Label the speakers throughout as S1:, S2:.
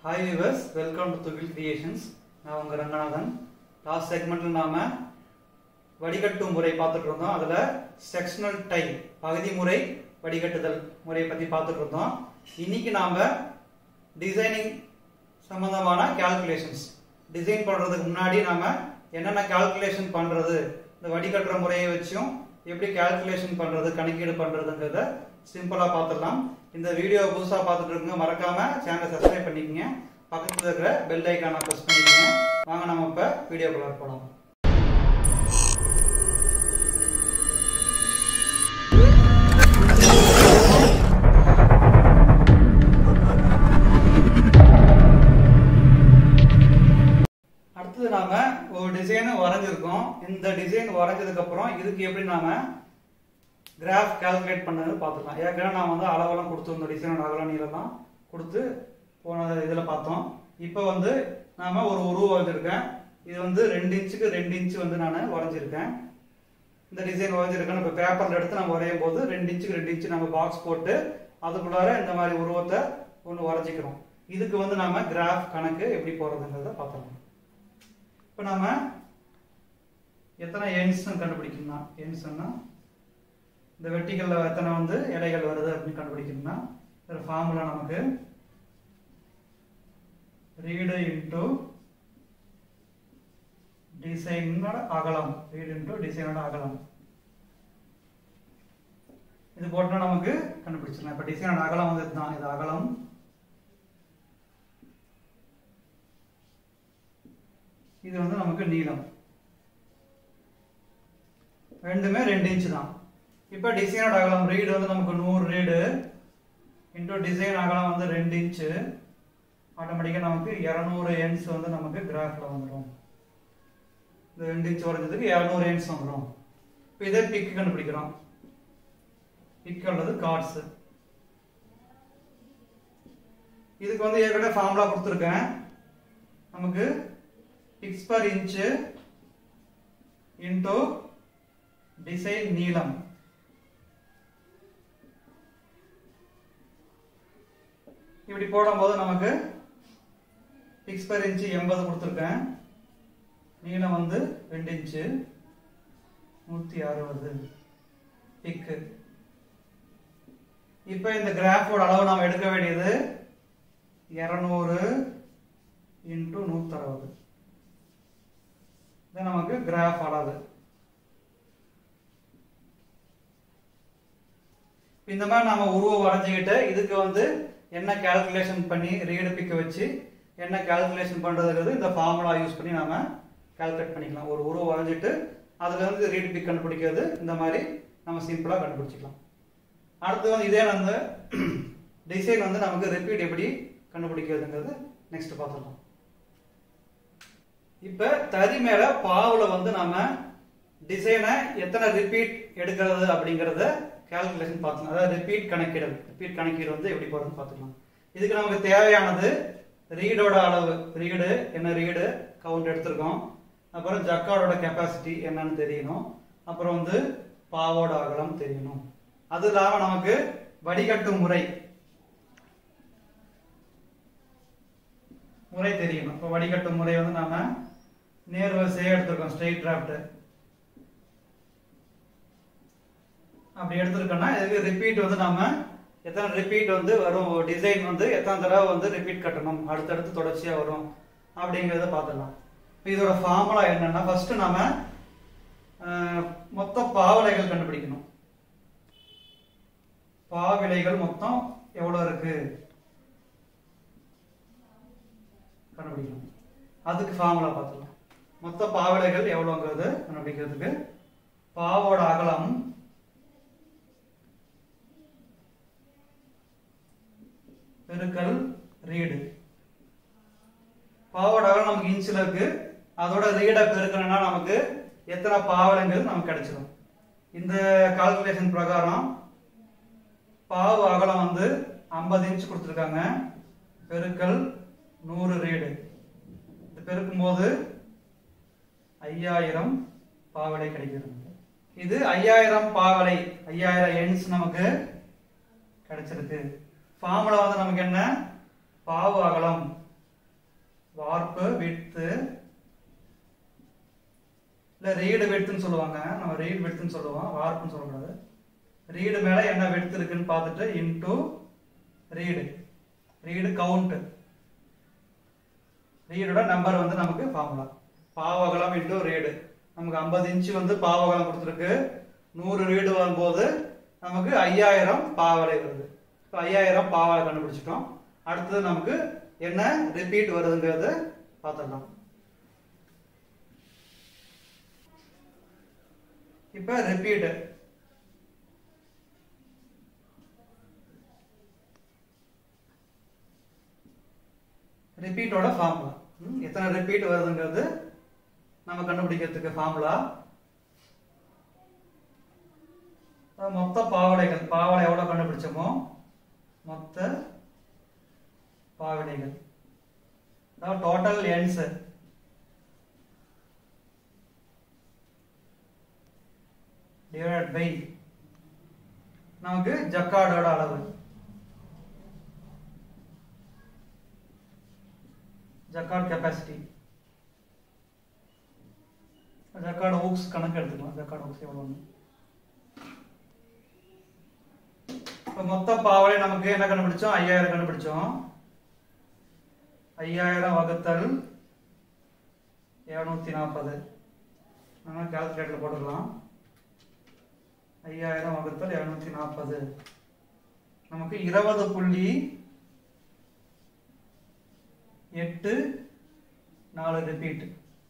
S1: hi viewers welcome to Thugil creations நான் உங்கள் Ranganathan last செக்மெண்ட்ல நாம வடிகட்டும் முறை பார்த்துட்டு இருந்தோம் அதில் செக்ஷனல் டைப் பகுதி முறை வடிகட்டுதல் முறையை பற்றி பார்த்துட்டு இருந்தோம் இன்னைக்கு நாம டிசைனிங் சம்பந்தமான கால்குலேஷன்ஸ் டிசைன் பண்ணுறதுக்கு முன்னாடி நாம என்னென்ன கால்குலேஷன் பண்ணுறது இந்த வடிகட்டுற முறையை வச்சும் எப்படி கால்குலேஷன் பண்ணுறது கணக்கீடு பண்ணுறதுங்கிறத சிம்பிளாக பார்த்துடலாம் இந்த வீடியோ புதுசாக பார்த்துட்டு இருக்குங்க மறக்காம சேனலை சப்ஸ்கிரைப் பண்ணிக்கங்க பக்கத்தில் இருக்கிற பெல் ஐக்கானை ப்ரெஸ் பண்ணிக்கங்க வாங்க நம்ம இப்போ வீடியோக்குள்ள போகலாம் அடுத்தது நாம ஒரு டிசைன் வரைஞ்சிருக்கோம் இந்த டிசைன் வரைஞ்சதுக்கு அப்புறம் இதுக்கு எப்படி நாம கிராஃப் கால்குலேட் பண்ணது பார்த்துக்கலாம் ஏற்கனவே நான் வந்து அளவெல்லாம் கொடுத்துருந்தோம் டிசைனோட அகலம் நீளம்லாம் கொடுத்து போன இதில் பார்த்தோம் இப்போ வந்து நாம ஒரு உருவம் வரைஞ்சிருக்கேன் இது வந்து ரெண்டு இன்ச்சுக்கு ரெண்டு இன்ச்சு வந்து நான் வரைஞ்சிருக்கேன் இந்த டிசைன் வரைஞ்சிருக்கேன் இப்போ பேப்பரில் எடுத்து நம்ம வரையும் போது ரெண்டு இன்ச்சுக்கு ரெண்டு இன்ச்சு நம்ம பாக்ஸ் போட்டு அதுக்குள்ளார இந்த மாதிரி உருவத்தை ஒன்று வரைஞ்சிக்கிறோம் இதுக்கு வந்து நாம கிராஃப் கணக்கு எப்படி போடுறதுங்கிறத பார்த்துக்கலாம் இப்போ நாம எத்தனை எண்ட்ஸ் கண்டுபிடிக்கணும்னா எண்ட்ஸ்னா இந்த வெட்டிக்கல்ல எத்தனை வந்து எடைகள் வருது அப்படின்னு கண்டுபிடிக்கணும்னா ஒரு ஃபார்முலா நமக்கு ரீடு இன்டு டிசைனோட அகலம் ரீடு இன்டு டிசைனோட அகலம் இது போட்டா நமக்கு கண்டுபிடிச்சிடலாம் இப்ப டிசைனோட அகலம் வந்து இதுதான் இது அகலம் இது வந்து நமக்கு நீளம் ரெண்டுமே ரெண்டு இன்ச்சு தான் இப்போ டிசைனோட அகலம் ரீடு வந்து நமக்கு நூறு ரீடு இன்டூ டிசைன் அகலம் வந்து ரெண்டு இன்ச்சு ஆட்டோமேட்டிக்காக நமக்கு இரநூறு எண்ட்ஸ் வந்து நமக்கு கிராஃபில் வந்துடும் இந்த ரெண்டு இன்ச் வரைஞ்சதுக்கு இரநூறு எண்ட்ஸ் வந்துடும் இப்போ இதே பிக் கண்டுபிடிக்கிறோம் பிக் அல்லது கார்ட்ஸ் இதுக்கு வந்து ஏற்கனவே ஃபார்முலா கொடுத்துருக்கேன் நமக்கு picks per inch into design நீளம் இப்படி போடும்போது நமக்கு பிக்ஸ் பர் இன்ச்சு எண்பது கொடுத்துருக்கேன் நீளம் வந்து ரெண்டு இன்ச்சு நூற்றி அறுபது பிக்கு இப்போ இந்த கிராஃபோட அளவு நாம் எடுக்க வேண்டியது இரநூறு இன்ட்டு நூற்றறுபது இது நமக்கு கிராஃப் அளவு இந்த மாதிரி நாம உருவம் வரைஞ்சிக்கிட்டு இதுக்கு வந்து என்ன கால்குலேஷன் பண்ணி ரீடு பிக்க வச்சு என்ன கால்குலேஷன் பண்றதுங்கிறது இந்த ஃபார்முலா யூஸ் பண்ணி நாம கால்குலேட் பண்ணிக்கலாம் ஒரு உருவம் வரைஞ்சிட்டு அதுல இருந்து ரீடு பிக் கண்டுபிடிக்கிறது இந்த மாதிரி நம்ம சிம்பிளா கண்டுபிடிச்சிக்கலாம் அடுத்து வந்து இதே வந்து டிசைன் வந்து நமக்கு ரிப்பீட் எப்படி கண்டுபிடிக்கிறதுங்கிறது நெக்ஸ்ட் பார்த்துக்கலாம் இப்ப தறி மேல பாவுல வந்து நாம டிசைனை எத்தனை ரிப்பீட் எடுக்கிறது அப்படிங்கறத கால்குலேஷன் பார்த்தோம் அதாவது ரிப்பீட் கணக்கிடல் ரிப்பீட் கணக்கீடு வந்து எப்படி போறதுன்னு பார்த்துக்கலாம் இதுக்கு நமக்கு தேவையானது ரீடோட அளவு ரீடு என்ன ரீடு கவுண்ட் எடுத்திருக்கோம் அப்புறம் ஜக்கார்டோட கெப்பாசிட்டி என்னன்னு தெரியணும் அப்புறம் வந்து பாவோட அகலம் தெரியணும் அது இல்லாம நமக்கு வடிகட்டும் முறை முறை தெரியணும் இப்போ வடிகட்டும் முறை வந்து நாம நேர்வரிசையா எடுத்திருக்கோம் ஸ்ட்ரெயிட் டிராஃப்ட் அப்படி எடுத்திருக்கோம்னா இதுக்கு ரிப்பீட் வந்து நாம எத்தனை ரிப்பீட் வந்து வரும் டிசைன் வந்து எத்தனை தடவை வந்து ரிப்பீட் கட்டணும் அடுத்தடுத்து தொடர்ச்சியா வரும் அப்படிங்கிறத பார்த்துடலாம் இதோட ஃபார்முலா என்னன்னா ஃபர்ஸ்ட் நாம மொத்த பாவலைகள் கண்டுபிடிக்கணும் பாவிலைகள் மொத்தம் எவ்வளவு இருக்கு கண்டுபிடிக்கணும் அதுக்கு ஃபார்முலா பார்த்துக்கலாம் மொத்த பாவலைகள் எவ்வளோங்கிறது கண்டுபிடிக்கிறதுக்கு பாவோட அகலம் பெருக்கல் ரீடு பாவோட அகலம் நமக்கு இன்ச்சில் இருக்கு அதோட ரீடை பெருக்கணும்னா நமக்கு எத்தனை பாவலங்கள் நமக்கு கிடைச்சிடும் இந்த கால்குலேஷன் பிரகாரம் பாவு அகலம் வந்து ஐம்பது இன்ச் கொடுத்துருக்காங்க பெருக்கல் நூறு ரீடு இது பெருக்கும் போது ஐயாயிரம் பாவலை கிடைக்கிறது இது ஐயாயிரம் பாவலை ஐயாயிரம் எண்ஸ் நமக்கு கிடைச்சிருக்கு ஃபார்முலா வந்து நமக்கு என்ன பாவு அகலம் வார்ப்பு விட்த்து இல்ல ரீடு வெட்த்துன்னு சொல்லுவாங்க நம்ம ரீடு வெட்த்துன்னு சொல்லுவோம் வார்ப்புன்னு சொல்லக்கூடாது ரீடு மேல என்ன வெட்த் இருக்குன்னு பார்த்துட்டு இன்டு ரீடு ரீடு கவுண்ட் ரீடோட நம்பர் வந்து நமக்கு ஃபார்முலா பாவகலம் இன்டு ரீடு நமக்கு 50 இன்ச்சு வந்து பாவகலம் கொடுத்துருக்கு நூறு ரீடு வரும்போது நமக்கு ஐயாயிரம் பாவலை வருது இப்போ ஐயாயிரம் பாவலை கண்டுபிடிச்சிட்டோம் அடுத்தது நமக்கு என்ன ரிப்பீட் வருதுங்கிறது பார்த்துடலாம் இப்போ ரிப்பீட் ரிப்பீட்டோட ஃபார்முலா எத்தனை ரிப்பீட் வருதுங்கிறது நம்ம கண்டுபிடிக்கிறதுக்கு ஃபார்முலா மொத்த பாவடைகள் பாவடை எவ்வளவு கண்டுபிடிச்சோமோ மொத்த பாவடைகள் அதாவது டோட்டல் எண்ட்ஸ் டிவைட் பை நமக்கு ஜக்கார்டோட அளவு ஜக்கார்ட் கெப்பாசிட்டி ஜக்கார்டு ஊக்ஸ் கணக்கு எடுத்துக்கலாம் ஜக்கார்டு ஊக்ஸ் எவ்வளோன்னு இப்போ மொத்த பாவலை நமக்கு என்ன கண்டுபிடிச்சோம் ஐயாயிரம் கண்டுபிடிச்சோம் ஐயாயிரம் வகுத்தல் இருநூத்தி நாற்பது நம்ம கால்குலேட்டர் போட்டுக்கலாம் ஐயாயிரம் வகுத்தல் இருநூத்தி நாற்பது நமக்கு இருபது புள்ளி எட்டு நாலு ரிப்பீட்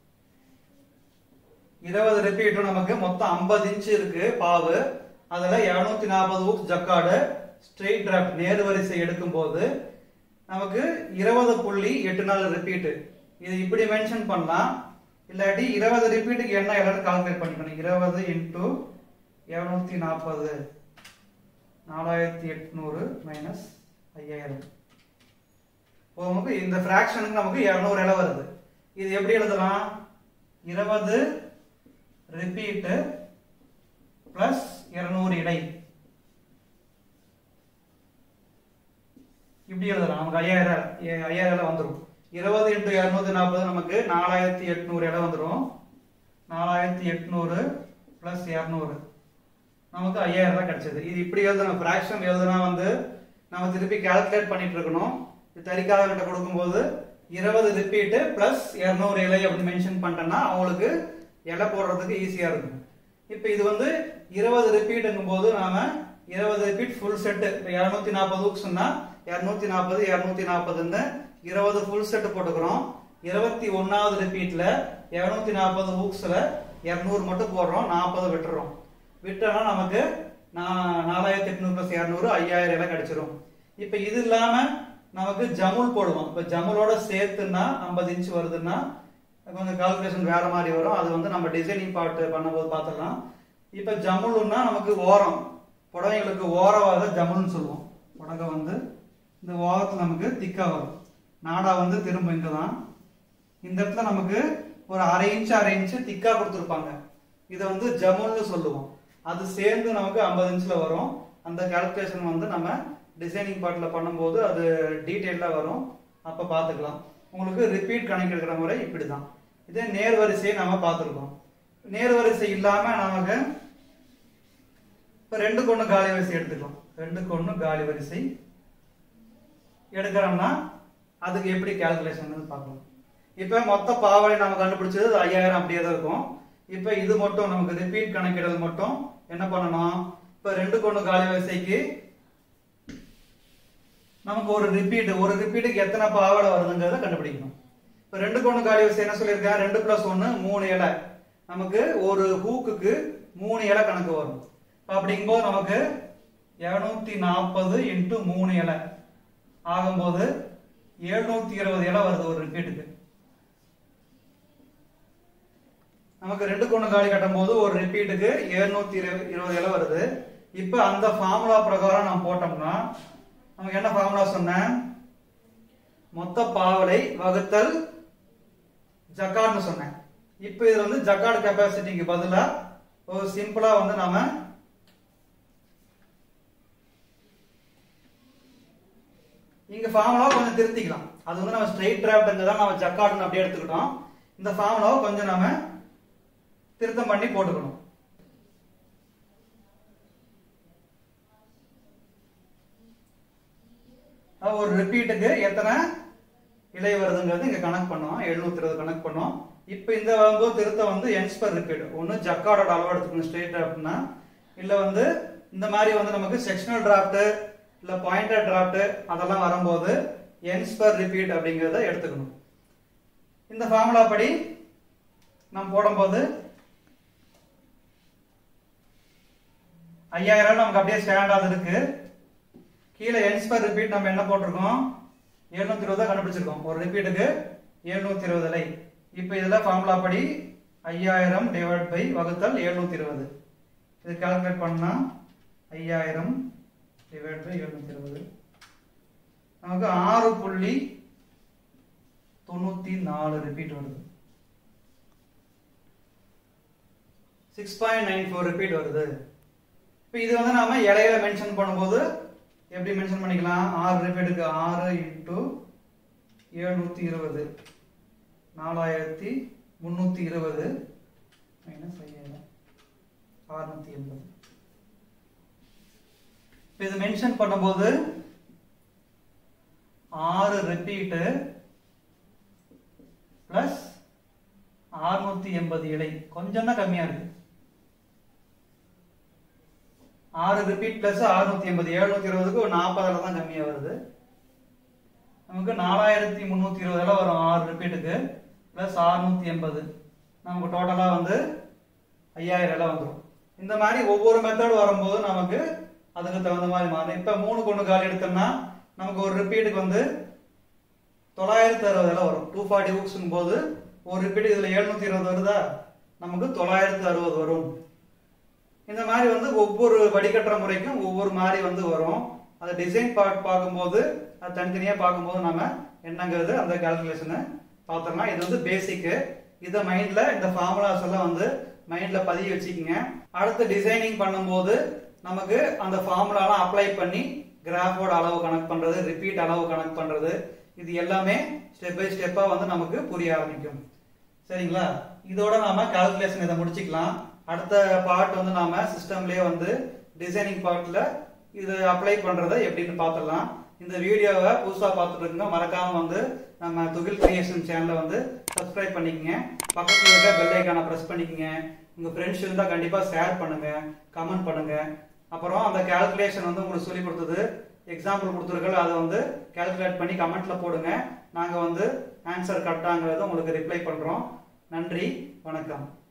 S1: இருபது ரிப்பீட்டும் நமக்கு மொத்தம் ஐம்பது இன்ச் இருக்கு பாவு அதுல இருநூத்தி நாற்பது ஊக்ஸ் ஜக்காடு ஸ்ட்ரெயிட் டிராஃப்ட் நேர் வரிசை எடுக்கும் போது நமக்கு இருபது புள்ளி எட்டு நாலு ரிப்பீட் இது இப்படி மென்ஷன் பண்ணலாம் இல்லாட்டி இருபது ரிப்பீட்டுக்கு என்ன எல்லாம் கால்குலேட் பண்ணிக்கணும் இருபது இன்டூ இருநூத்தி நாற்பது நாலாயிரத்தி எட்நூறு மைனஸ் ஐயாயிரம் இப்போ நமக்கு இந்த ஃப்ராக்ஷனுக்கு நமக்கு இரநூறு இலை வருது இது எப்படி எழுதலாம் இருபது ரிப்பீட்டு பிளஸ் இருநூறு இடை இப்படி எழுதலாம் நமக்கு ஐயாயிரம் ஏ- ஐயாயிரம் இலை வந்துடும் இருபது இன்ட்டு இரநூத்தி நாற்பது நமக்கு நாலாயிரத்தி எட்நூறு இலை வந்துடும் நாலாயிரத்தி எட்நூறு பிளஸ் இரநூறு நமக்கு ஐயாயிரம் ரூபாய் கிடைச்சது இது இப்படி எழுதணும் ஃப்ராக்ஷன் எழுதுனா வந்து நம்ம திருப்பி கால்குலேட் பண்ணிட்டு இருக்கணும் இது தறிக்காக கிட்ட கொடுக்கும்போது இருபது ரிப்பீட்டு பிளஸ் இரநூறு இலை அப்படின்னு மென்ஷன் பண்ணிட்டேன்னா அவங்களுக்கு இலை போடுறதுக்கு ஈஸியா இருக்கும் இப்போ இது வந்து இருபது ரிப்பீட்டுங்கும் போது நாம இருபது ரிப்பீட் ஃபுல் செட் இப்போ இரநூத்தி நாற்பது ஊக்ஸ்னா இரநூத்தி நாற்பது இரநூத்தி நாற்பதுன்னு இருபது ஃபுல் செட் போட்டுக்கிறோம் இருபத்தி ஒன்னாவது ரிப்பீட்ல இருநூத்தி நாற்பது ஊக்ஸ்ல இரநூறு மட்டும் போடுறோம் நாற்பது விட்டுறோம் விட்டோம்னா நமக்கு நா- நாலாயிரத்தி எட்நூறு பிளஸ் இரநூறு ஐயாயிரம் எல்லாம் கிடைச்சிரும் இப்போ இது இல்லாம நமக்கு ஜமுல் போடுவோம் இப்போ ஜமுலோட சேர்த்துன்னா ஐம்பது இன்ச் வருதுன்னா கொஞ்சம் கால்குலேஷன் வேற மாதிரி வரும் அது வந்து நம்ம டிசைனிங் பார்ட் பண்ணும்போது பார்த்துடலாம் இப்போ ஜமுலுன்னா நமக்கு ஓரம் புடவைங்களுக்கு ஓரவாக ஜமுல்னு சொல்லுவோம் புடவை வந்து இந்த ஓரத்தில் நமக்கு திக்கா வரும் நாடா வந்து திரும்ப இங்கே தான் இந்த இடத்துல நமக்கு ஒரு அரை இன்ச் அரை இன்ச் திக்கா கொடுத்துருப்பாங்க இதை வந்து ஜமுல்னு சொல்லுவோம் அது சேர்ந்து நமக்கு ஐம்பது இன்ச்ல வரும் அந்த கால்குலேஷன் வந்து நம்ம டிசைனிங் பார்ட்டில் பண்ணும்போது அது டீட்டெயிலாக வரும் அப்போ பார்த்துக்கலாம் உங்களுக்கு ரிப்பீட் கணக்கெடுக்கிற முறை இப்படி தான் இதே நேர் வரிசையை நம்ம பார்த்துருக்கோம் நேர் வரிசை இல்லாமல் நமக்கு இப்போ ரெண்டுக்கு ஒன்று காலி வரிசை எடுத்துக்கலாம் ரெண்டுக்கு ஒன்று காலி வரிசை எடுக்கிறோம்னா அதுக்கு எப்படி கால்குலேஷன் பார்க்கலாம் இப்போ மொத்த பாவடை நம்ம கண்டுபிடிச்சது அது ஐயாயிரம் அப்படியே தான் இருக்கும் இப்போ இது மட்டும் நமக்கு ரிப்பீட் கணக்கிடுறது மட்டும் என்ன பண்ணணும் இப்போ ரெண்டுக்கு ஒன்று காலி வரிசைக்கு நமக்கு ஒரு ரிப்பீட் ஒரு ரிப்பீட்டுக்கு எத்தனை பாவாடை வருதுங்கிறத கண்டுபிடிக்கணும் இப்போ ரெண்டுக்கு ஒன்று காலி வரிசை என்ன சொல்லியிருக்கேன் ரெண்டு பிளஸ் ஒன்று மூணு இலை நமக்கு ஒரு ஹூக்குக்கு மூணு இலை கணக்கு வரும் இப்போ அப்படிங்கும்போது நமக்கு இரநூத்தி நாற்பது இன்ட்டு மூணு இலை ஆகும்போது எழுநூத்தி இருபது இலை வருது ஒரு ரிப்பீட்டுக்கு நமக்கு ரெண்டு கொண்டு காலி கட்டும் போது ஒரு ரிப்பீட்டுக்கு எழுநூத்தி இருபது இலை வருது இப்போ அந்த ஃபார்முலா பிரகாரம் நம்ம போட்டோம்னா நமக்கு என்ன ஃபார்முலா சொன்னேன் மொத்த பாவலை வகுத்தல் ஜக்கார்ட்னு சொன்னேன் இப்போ இது வந்து ஜக்கார்ட் கெப்பாசிட்டிக்கு பதிலா ஒரு சிம்பிளா வந்து நாம இங்க இங்க ஃபார்முலாவை கொஞ்சம் திருத்திக்கலாம் அது வந்து நம்ம ஸ்ட்ரெயிட் டிராஃப்ட்ங்க தான் நம்ம ஜக்கார்டுன்னு அப்படியே எடுத்துக்கிட்டோம் இந்த ஃபார்முலாவை கொஞ்சம் நம்ம திருத்தம் பண்ணி போட்டுக்கணும் அஹ் ஒரு ரிப்பீட்டுக்கு எத்தனை இலை வருதுங்கிறது இங்க கணக்கு பண்ணோம் எழுநூத்தி இருபது கணக்கு பண்ணோம் இப்போ இந்த வரும்போது திருத்தம் வந்து என்ஸ் பர் ரிப்பீட் ஒன்று ஜக்கார்டோட அளவு எடுத்துக்கணும் ஸ்ட்ரெயிட் டிராஃப்ட்னா இல்லை வந்து இந்த மாதிரி வந்து நமக்கு செக்ஷனல் டிராஃப்ட் இல்லை பாயிண்டட் டிராஃப்ட் அதெல்லாம் வரும்போது என்ஸ் பர் ரிப்பீட் அப்படிங்கிறத எடுத்துக்கணும் இந்த ஃபார்முலா படி நம்ம போடும்போது ஐயாயிரம் நமக்கு அப்படியே ஸ்டாண்டாக இருக்கு கீழே என்ஸ் பர் ரிப்பீட் நம்ம என்ன போட்டிருக்கோம் எழுநூத்தி இருபது கண்டுபிடிச்சிருக்கோம் ஒரு ரிப்பீட்டுக்கு எழுநூத்தி இருபது அலை இப்போ இதுல ஃபார்முலா படி ஐயாயிரம் டிவைட் பை வகுத்தல் எழுநூத்தி இருபது இது கால்குலேட் பண்ணா ஐயாயிரம் டிவைட் பை எழுநூத்தி இருபது நமக்கு ஆறு புள்ளி தொண்ணூத்தி நாலு ரிப்பீட் வருது six point nine four repeat வருது இப்போ இது வந்து நாம இடையில மென்ஷன் பண்ணும்போது எப்படி மென்ஷன் பண்ணிக்கலாம் ஆறு ரிப்பீட்டுக்கு ஆறு இன்ட்டு எழுநூத்தி இருபது நாலாயிரத்தி முந்நூற்றி இருபது மைனஸ் ஐயாயிரம் அறுநூத்தி எண்பது இப்போ இது மென்ஷன் பண்ணும்போது ஆறு ரிப்பீட்டு பிளஸ் அறுநூத்தி எண்பது இலை கொஞ்சம் தான் கம்மியா இருக்கு ஆறு ரிப்பீட் பிளஸ் அறுநூத்தி எண்பது எழுநூத்தி இருபதுக்கு ஒரு நாற்பதுல தான் கம்மியா வருது நமக்கு நாலாயிரத்தி முந்நூத்தி இருபதுல வரும் ஆறு ரிப்பீட்டுக்கு பிளஸ் அறுநூத்தி எண்பது நமக்கு டோட்டலா வந்து ஐயாயிரம் எல்லாம் வந்துடும் இந்த மாதிரி ஒவ்வொரு மெத்தட் வரும்போது நமக்கு அதுக்கு தகுந்த மாதிரி மாறும் இப்ப மூணு கொண்டு கால் எடுத்தோம்னா நமக்கு ஒரு ரிப்பீட்டுக்கு வந்து தொள்ளாயிரத்தி அறுபதுல வரும் டூ ஃபார்ட்டி புக்ஸ்ங்கும் போது ஒரு ரிப்பீட் இதுல எழுநூத்தி இருபது வருதா நமக்கு தொள்ளாயிரத்தி அறுபது வரும் இந்த மாதிரி வந்து ஒவ்வொரு வடிகட்டுற முறைக்கும் ஒவ்வொரு மாதிரி வந்து வரும் அந்த டிசைன் பார்ட் பார்க்கும்போது அது தனித்தனியாக பார்க்கும்போது நாம என்னங்கிறது அந்த கால்குலேஷனை பார்த்துடலாம் இது வந்து பேசிக்கு இதை மைண்ட்ல இந்த ஃபார்முலாஸ் எல்லாம் வந்து மைண்ட்ல பதிய வச்சுக்கோங்க அடுத்து டிசைனிங் பண்ணும்போது நமக்கு அந்த ஃபார்முலாலாம் அப்ளை பண்ணி கிராஃபோட அளவு கணக்கு பண்றது ரிப்பீட் அளவு கணக்கு பண்றது இது எல்லாமே ஸ்டெப் பை ஸ்டெப்பா வந்து நமக்கு புரிய ஆரம்பிக்கும் சரிங்களா இதோட நாம கால்குலேஷன் இதை முடிச்சுக்கலாம் அடுத்த பார்ட் வந்து நாம சிஸ்டம்லயே வந்து டிசைனிங் பார்ட்ல இது அப்ளை பண்றதை எப்படின்னு பார்த்துடலாம் இந்த வீடியோவை புதுசா பார்த்துட்டு இருக்கீங்க மறக்காம வந்து நம்ம துகில் கிரியேஷன் சேனலை வந்து சப்ஸ்கிரைப் பண்ணிக்கங்க பக்கத்துல இருக்க பெல் ஐக்கானை பிரஸ் பண்ணிக்கங்க உங்க ஃப்ரெண்ட்ஸ் இருந்தா கண்டிப்பா ஷேர் பண்ணுங்க கமெண்ட் பண்ணுங்க அப்புறம் அந்த கால்குலேஷன் வந்து உங்களுக்கு சொல்லி கொடுத்தது எக்ஸாம்பிள் கொடுத்துருக்கல அதை வந்து கால்குலேட் பண்ணி கமெண்ட்ல போடுங்க நாங்க வந்து ஆன்சர் கரெக்டாங்கிறத உங்களுக்கு ரிப்ளை பண்றோம் நன்றி வணக்கம்